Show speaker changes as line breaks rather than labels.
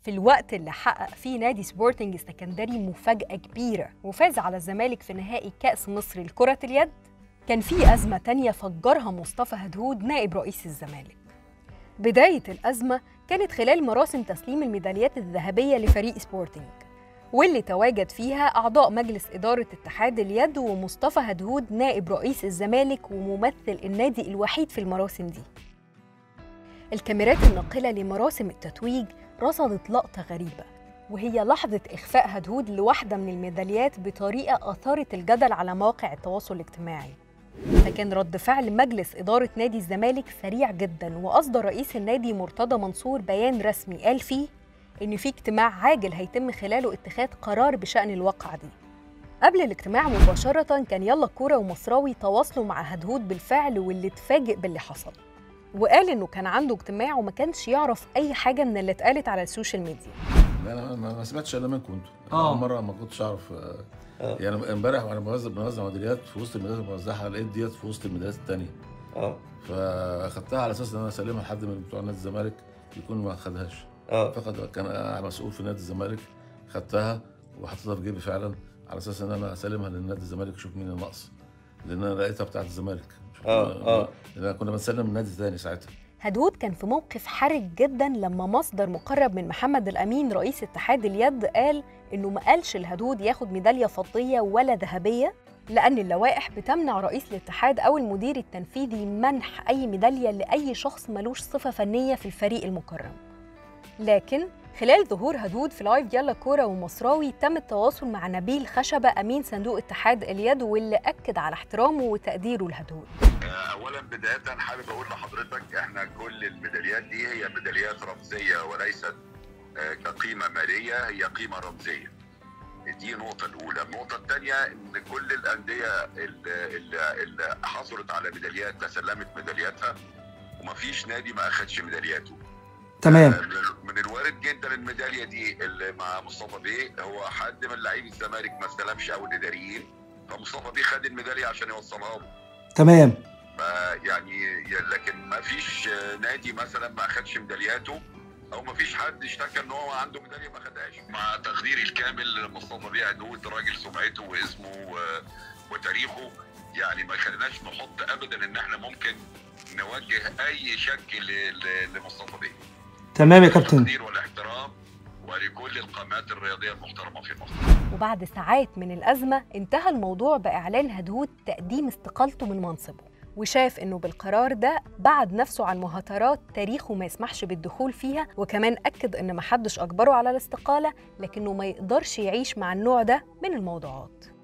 في الوقت اللي حقق فيه نادي سبورتنج السكندري مفاجأة كبيرة وفاز على الزمالك في نهائي كأس مصر لكرة اليد كان في أزمة تانية فجرها مصطفى هدهود نائب رئيس الزمالك بداية الأزمة كانت خلال مراسم تسليم الميداليات الذهبية لفريق سبورتنج واللي تواجد فيها أعضاء مجلس إدارة اتحاد اليد ومصطفى هدهود نائب رئيس الزمالك وممثل النادي الوحيد في المراسم دي الكاميرات الناقلة لمراسم التتويج رصدت لقطة غريبة وهي لحظة إخفاء هدهود لواحدة من الميداليات بطريقة أثارت الجدل على مواقع التواصل الاجتماعي فكان رد فعل مجلس إدارة نادي الزمالك سريع جدا وأصدر رئيس النادي مرتضى منصور بيان رسمي قال فيه إن في اجتماع عاجل هيتم خلاله اتخاذ قرار بشأن الواقعة دي قبل الاجتماع مباشرة كان يلا الكورة ومصراوي تواصلوا مع هدهود بالفعل واللي اتفاجئ باللي حصل وقال إنه كان عنده اجتماع وما كانش يعرف أي حاجة من اللي اتقالت على السوشيال ميديا
لا انا ما ما سمعتش الا منكم انتوا
آه.
اول مره ما كنتش اعرف آه، يعني امبارح وانا بوزع بنوزع ميداليات في وسط الميداليات اللي بوزعها لقيت ديت في وسط الميداليات الثانيه
اه
فاخدتها على اساس ان انا اسلمها لحد من بتوع نادي الزمالك يكون ما خدهاش
اه
فقد كان مسؤول في نادي الزمالك خدتها وحطيتها في جيبي فعلا على اساس ان انا اسلمها لنادي الزمالك اشوف مين الناقص لان انا لقيتها بتاعت الزمالك
آه، آه.
لان كنا بنسلم من نادي ثاني ساعتها
هدهود كان في موقف حرج جدا لما مصدر مقرب من محمد الأمين رئيس اتحاد اليد قال إنه ما قالش الهدود ياخد ميدالية فضية ولا ذهبية لأن اللوائح بتمنع رئيس الاتحاد أو المدير التنفيذي منح أي ميدالية لأي شخص ملوش صفة فنية في الفريق المكرم لكن خلال ظهور هدود في لايف يلا كورة ومصراوي تم التواصل مع نبيل خشبة أمين صندوق اتحاد اليد واللي أكد على احترامه وتقديره لهدود
اولا بدايه حابب اقول لحضرتك احنا كل الميداليات دي هي ميداليات رمزيه وليست آه، كقيمه ماليه هي قيمه رمزيه دي النقطة الأولى، النقطة الثانية إن كل الأندية اللي, اللي, اللي حصلت على ميداليات تسلمت ميدالياتها ومفيش نادي ما أخدش ميدالياته.
تمام
آه، من- من الوارد جدا الميدالية دي اللي مع مصطفى بيه هو حد من لعيبة الزمالك ما استلمش أو الإداريين فمصطفى بيه خد الميدالية عشان يوصلها له.
تمام
ما يعني لكن ما فيش نادي مثلا ما اخدش ميدالياته او ما فيش حد اشتكى ان هو عنده ميداليه ما خدهاش مع تقديري الكامل لمصطفى بيه عدود راجل سمعته واسمه و- وتاريخه يعني ما خليناش نحط ابدا ان احنا ممكن نوجه اي شك ل- ل- لمصطفى بيه
تمام يا كابتن
التقدير والاحترام ولكل القامات الرياضيه المحترمه في مصر
وبعد ساعات من الأزمة انتهى الموضوع بإعلان هدهود تقديم استقالته من منصبه وشاف إنه بالقرار ده بعد نفسه عن مهاترات تاريخه ما يسمحش بالدخول فيها وكمان أكد إن محدش أجبره على الاستقالة لكنه ما يقدرش يعيش مع النوع ده من الموضوعات